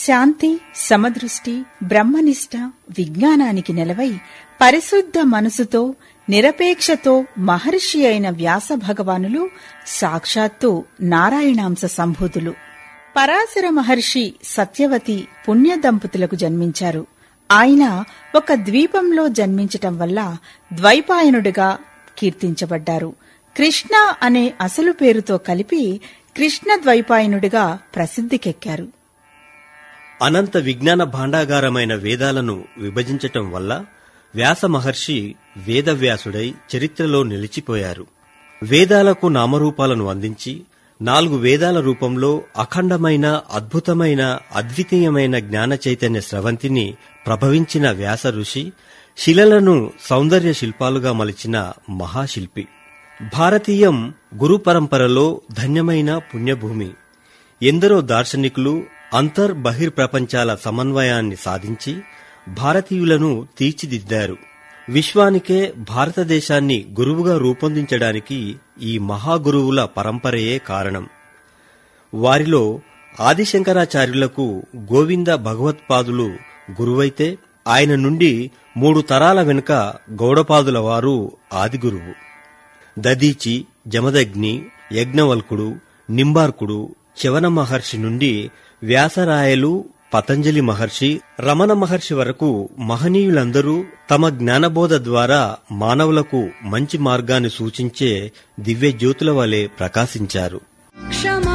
శాంతి సమదృష్టి బ్రహ్మనిష్ట విజ్ఞానానికి నెలవై పరిశుద్ధ మనసుతో నిరపేక్షతో మహర్షి అయిన వ్యాస భగవానులు సాక్షాత్తు నారాయణాంశ సంభూతులు పరాశర మహర్షి సత్యవతి పుణ్య దంపతులకు జన్మించారు ఆయన ఒక ద్వీపంలో జన్మించటం వల్ల ద్వైపాయనుడిగా కీర్తించబడ్డారు కృష్ణ అనే అసలు పేరుతో కలిపి కృష్ణ ద్వైపాయనుడిగా ప్రసిద్ధికెక్కారు అనంత విజ్ఞాన భాండాగారమైన వేదాలను విభజించటం వల్ల వ్యాస మహర్షి వేదవ్యాసుడై చరిత్రలో నిలిచిపోయారు వేదాలకు నామరూపాలను అందించి నాలుగు వేదాల రూపంలో అఖండమైన అద్భుతమైన అద్వితీయమైన జ్ఞాన చైతన్య స్రవంతిని ప్రభవించిన వ్యాస ఋషి శిలలను సౌందర్య శిల్పాలుగా మలిచిన మహాశిల్పి భారతీయం గురు పరంపరలో ధన్యమైన పుణ్యభూమి ఎందరో దార్శనికులు అంతర్ బహిర్ప్రపంచాల సమన్వయాన్ని సాధించి భారతీయులను తీర్చిదిద్దారు విశ్వానికే భారతదేశాన్ని గురువుగా రూపొందించడానికి ఈ మహాగురువుల పరంపరయే కారణం వారిలో ఆదిశంకరాచార్యులకు గోవింద భగవత్పాదులు గురువైతే ఆయన నుండి మూడు తరాల వెనుక గౌడపాదుల వారు ఆదిగురువు దదీచి జమదగ్ని యజ్ఞవల్కుడు నింబార్కుడు చవన మహర్షి నుండి వ్యాసరాయలు పతంజలి మహర్షి రమణ మహర్షి వరకు మహనీయులందరూ తమ జ్ఞానబోధ ద్వారా మానవులకు మంచి మార్గాన్ని సూచించే దివ్య జ్యోతుల వలె ప్రకాశించారు క్షమ